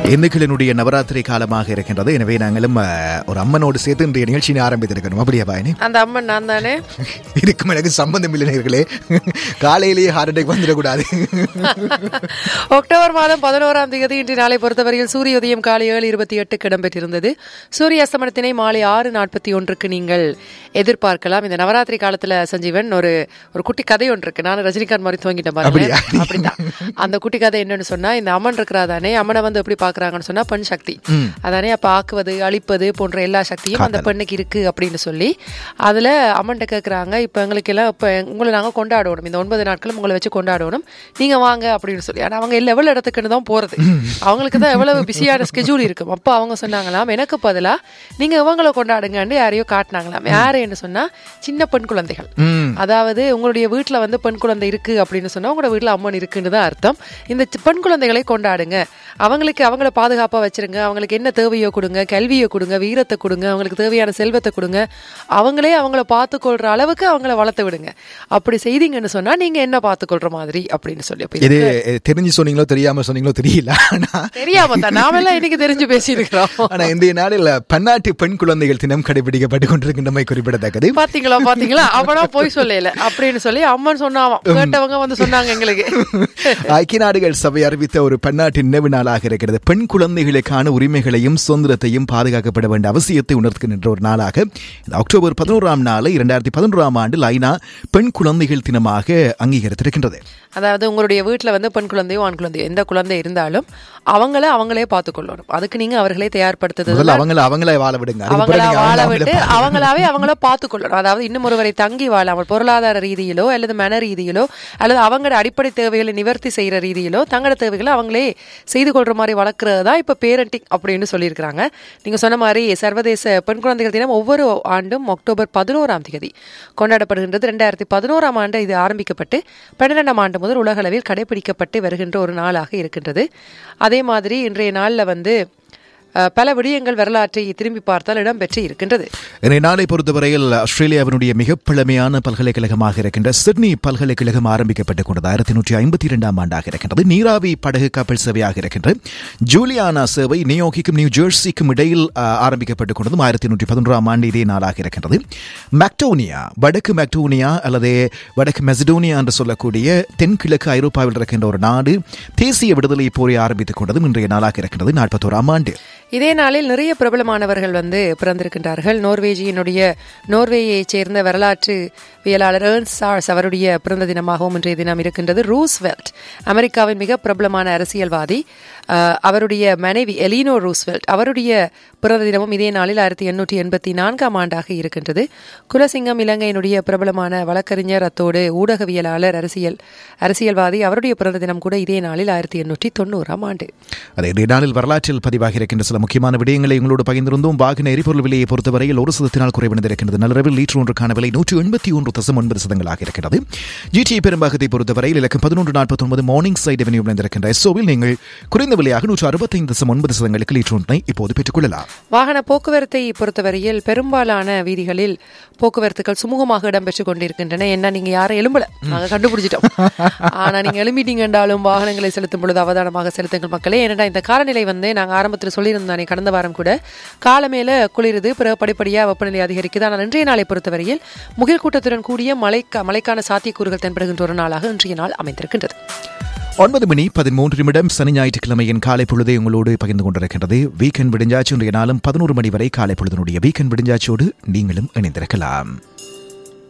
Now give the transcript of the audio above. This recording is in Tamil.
இந்துக்களினுடைய நவராத்திரி காலமாக இருக்கின்றது எனவே நாங்களும் அஹ், ஒரு அம்மனோடு சேர்த்து இன்றைய நிகழ்ச்சியை ஆரம்பித்திருக்கணும் அப்படியா பாயனி அந்த அம்மன் நான் தானே இதுக்கும் எனக்கு சம்பந்தம் இல்லை நேர்களே காலையிலேயே ஹார்ட் அட்டாக் வந்துடக்கூடாது அக்டோபர் மாதம் பதினோராம் தேதி இன்று நாளை பொறுத்தவரையில் சூரிய உதயம் காலை ஏழு இருபத்தி எட்டுக்கு இடம்பெற்றிருந்தது சூரிய அஸ்தமனத்தினை மாலை ஆறு நாற்பத்தி ஒன்றுக்கு நீங்கள் எதிர்பார்க்கலாம் இந்த நவராத்திரி காலத்துல சஞ்சீவன் ஒரு ஒரு குட்டி கதை ஒன்று இருக்கு நான் ரஜினிகாந்த் மாதிரி துவங்கிட்டேன் பாருங்க அப்படியா? அப்படிதான் அந்த குட்டி கதை என்னன்னு சொன்னா இந்த அம்மன் இருக்கிறா தானே அம்மனை வந்து எப்படி பாக்குறாங்கன்னு சொன்னா பெண் சக்தி அதானே அப்ப ஆக்குவது அழிப்பது போன்ற எல்லா சக்தியும் அந்த பெண்ணுக்கு இருக்கு அப்படின்னு சொல்லி அதுல அம்மன்ட்ட கேக்குறாங்க இப்ப எங்களுக்கு எல்லாம் இப்ப உங்களை நாங்க கொண்டாடணும் இந்த ஒன்பது நாட்களும் உங்களை வச்சு கொண்டாடணும் நீங்க வாங்க அப்படின்னு சொல்லி ஆனா அவங்க லெவல் இடத்துக்குன்னு தான் போறது அவங்களுக்கு தான் எவ்வளவு பிஸியான ஸ்கெட்யூல் இருக்கும் அப்போ அவங்க சொன்னாங்களாம் எனக்கு பதிலா நீங்க இவங்களை கொண்டாடுங்கன்னு யாரையோ காட்டினாங்களாம் யாருன்னு சொன்னா சின்ன பெண் குழந்தைகள் ம். அதாவது உங்களுடைய வீட்ல வந்து பெண் குழந்தை இருக்கு அப்படின்னு சொன்னா உங்களோட வீட்ல அம்மன் இருக்குன்னு தான் அர்த்தம் இந்த சி- பெண் குழந்தைகளை கொண்டாடுங்க அவங்களுக்கு அவங்கள பாதுகாப்பா வச்சிருங்க அவங்களுக்கு என்ன தேவையோ கொடுங்க கல்வியை கொடுங்க வீரத்தை கொடுங்க அவங்களுக்கு தேவையான செல்வத்தை கொடுங்க அவங்களே அவங்கள பார்த்துக்கொள்ற அளவுக்கு அவங்கள வளர்த்து விடுங்க அப்படி செய்தீங்கன்னு சொன்னா நீங்க என்ன பார்த்துக்கொள்ற மாதிரி அப்படின்னு சொல்லி அப்ப இது அஹ், தெரிஞ்சு சொன்னீங்களோ தெரியாம சொன்னீங்களோ தெரியல ஆனா தெரியாம தான் நாமெல்லாம் இன்னைக்கு தெரிஞ்சு பேசியிருக்கிறோம் ஆனா இந்த நாளில் பன்னாட்டு பெண் குழந்தைகள் தினம் கடைபிடிக்கப்பட்டு கொண்டிருக்கின்றமை குறிப்பிடத்தக்கது பாத்தீங்களா பாத்தீங்களா அவனா போய் சொல்லல அப்படின்னு சொல்லி அம்மன் சொன்னாவாம் கேட்டவங்க வந்து சொன்னாங்க எங்களுக்கு ஐக்கிய நாடுகள் சபை அறிவித்த ஒரு பன்னாட்டு நினைவு நாளாக இருக்கிறது பெண் குழந்தைகளுக்கான உரிமைகளையும் சுதந்திரத்தையும் பாதுகாக்கப்பட வேண்டிய அவசியத்தை உணர்த்துகின்ற ஒரு நாளாக இந்த அக்டோபர் பதினோராம் நாளை இரண்டாயிரத்தி பதினோராம் ஆண்டு ஐநா பெண் குழந்தைகள் தினமாக அங்கீகரித்திருக்கின்றது அதாவது உங்களுடைய வீட்ல வந்து பெண் குழந்தையோ ஆண் குழந்தையோ எந்த குழந்தை இருந்தாலும் அவங்கள அவங்களே பார்த்துக்கொள்ளணும் அதுக்கு நீங்க அவர்களே தயார்படுத்துறது முதல்ல அவங்கள அவங்களே வாழ விடுங்க அதுக்கு அவங்களா பிறகு வாழ அவங்கள விட்டு அவங்களாவே அவங்கள பார்த்துக்கொள்ளணும் அதாவது இன்னும் ஒருவரை தங்கி வாழாமல் பொருளாதார ரீதியிலோ அல்லது மன ரீதியிலோ அல்லது அவங்களோட அடிப்படை தேவைகளை நிவர்த்தி செய்யற ரீதியிலோ தங்களோட தேவைகளை அவங்களே செய்து கொள்ற மாதிரி வளர்க்கறது தான் இப்போ பேரண்டிங் அப்படின்னு சொல்லியிருக்கிறாங்க நீங்க சொன்ன மாதிரி சர்வதேச பெண் குழந்தைகள் தினம் ஒவ்வொரு ஆண்டும் அக்டோபர் பதினோராம் தேதி கொண்டாடப்படுகின்றது ரெண்டாயிரத்தி பதினோராம் ஆண்டு இது ஆரம்பிக்கப்பட்டு பன்னிரெண்டாம் ஆண்டு முதல் உலகளவில் கடைபிடிக்கப்பட்டு வருகின்ற ஒரு நாளாக இருக்கின்றது அதே மாதிரி இன்றைய நாளில் வந்து அஹ், பல விடயங்கள் வரலாற்றை திரும்பி பார்த்தால் இடம்பெற்று இருக்கின்றது இன்றைய நாளை பொறுத்தவரையில் ஆஸ்திரேலியாவினுடைய மிக பழமையான பல்கலைக்கழகமாக இருக்கின்ற சிட்னி பல்கலைக்கழகம் ஆரம்பிக்கப்பட்டுக் கொண்டது ஆயிரத்தி நூற்றி ஐம்பத்தி இரண்டாம் ஆண்டாக இருக்கின்றது நீராவி படகு கப்பல் சேவையாக இருக்கின்ற ஜூலியானா சேவை நியோகிக்கும் நியூ ஜெர்சிக்கும் இடையில் ஆஹ், ஆரம்பிக்கப்பட்டுக் கொண்டதும் ஆயிரத்தி நூற்றி பதினொன்றாம் ஆண்டு இதே நாளாக இருக்கின்றது மெக்டோனியா வடக்கு மெக்டோனியா அல்லது வடக்கு மெசடோனியா என்று சொல்லக்கூடிய தென்கிழக்கு ஐரோப்பாவில் இருக்கின்ற ஒரு நாடு தேசிய விடுதலை போரை ஆரம்பித்துக் கொண்டதும் இன்றைய நாளாக இருக்கின்றது நாற்பத்தோராம் ஆண்டு இதே நாளில் நிறைய பிரபலமானவர்கள் வந்து பிறந்திருக்கின்றார்கள் நோர்வேஜியினுடைய நோர்வேயைச் சேர்ந்த வரலாற்றுவியலாளர் ஏர்ன்ஸ் சார்ஸ் அவருடைய பிறந்த தினமாகவும் இன்றைய தினம் இருக்கின்றது ரூஸ்வெல்ட் அமெரிக்காவின் மிக பிரபலமான அரசியல்வாதி அஹ், அவருடைய மனைவி எலினோ ரூஸ்வெல்ட் அவருடைய பிறந்த தினமும் இதே நாளில் ஆயிரத்தி எண்ணூற்றி எண்பத்தி நான்காம் ஆண்டாக இருக்கின்றது குலசிங்கம் இலங்கையினுடைய பிரபலமான வழக்கறிஞர் அத்தோடு ஊடகவியலாளர் அரசியல் அரசியல்வாதி அவருடைய பிறந்த தினம் கூட இதே நாளில் ஆயிரத்தி எண்ணூற்றி தொண்ணூறாம் ஆண்டு அதே இன்றைய நாளில் வரலாற்றில் பதிவாகி இருக்கின்ற சில முக்கியமான விடயங்களை உங்களோடு பகிர்ந்திருந்தோம் வாகன எரிபொருள் விலையை பொறுத்தவரையில் ஒரு சதத்தினால் குறைவடைந்திருக்கின்றது நள்ளிரவில் லீட்டர் ஒன்றுக்கான விலை நூற்று எண்பத்தி ஒன்று தசம் ஒன்பது சதங்களாக இருக்கிறது ஜிடி பெரும்பாகத்தை பொறுத்தவரையில் இலக்கம் பதினொன்று நாற்பத்தி ஒன்பது மார்னிங் சைட் அவென்யூ இணைந்திருக்கின்ற எஸ்ஓவில் நீங்கள் குறைந்த விலையாக நூற்று அறுபத்தைந்து தசம் ஒன்பது சதங்களுக்கு லீட்டர் ஒன்றை இப்போது பெற்றுக் கொள்ளலாம் வாகன போக்குவரத்தை பொறுத்தவரையில் பெரும்பாலான வீதிகளில் போக்குவரத்துகள் சுமூகமாக இடம்பெற்றுக் கொண்டிருக்கின்றன என்ன நீங்க யாரும் எலும்பல நாங்க கண்டுபிடிச்சிட்டோம் ஆனா நீங்க எழும்பிட்டீங்க என்றாலும் வாகனங்களை செலுத்தும் பொழுது அவதானமாக செலுத்துங்கள் மக்களே ஏனென்றா இந்த காலநிலை வந்து நாங்க ஆரம்பத்தில் சொல்லியிருந்தானே கடந்த வாரம் கூட காலமேல குளிருது பிறகு படிப்படியா வெப்பநிலை அதிகரிக்குது ஆனால் இன்றைய நாளை பொறுத்தவரையில் முகில் கூட்டத்துடன் கூடிய மழைக்கா மழைக்கான சாத்தியக்கூறுகள் தென்படுகின்ற ஒரு நாளாக இன்றைய நாள் அமைந்திருக்கின்றது ஒன்பது மணி பதிமூன்று நிமிடம் சனி ஞாயிற்றுக்கிழமையின் காலை பொழுதை உங்களோடு பகிர்ந்து கொண்டிருக்கின்றது வீக்கெண்ட் விடிஞ்சாச்சு இன்றைய நாளும் பதினோரு மணி வரை காலை பொழுதனுடைய வீக்கெண்ட் விடிஞ்சாச்சோடு நீங்களும் இணைந்திருக்கலாம்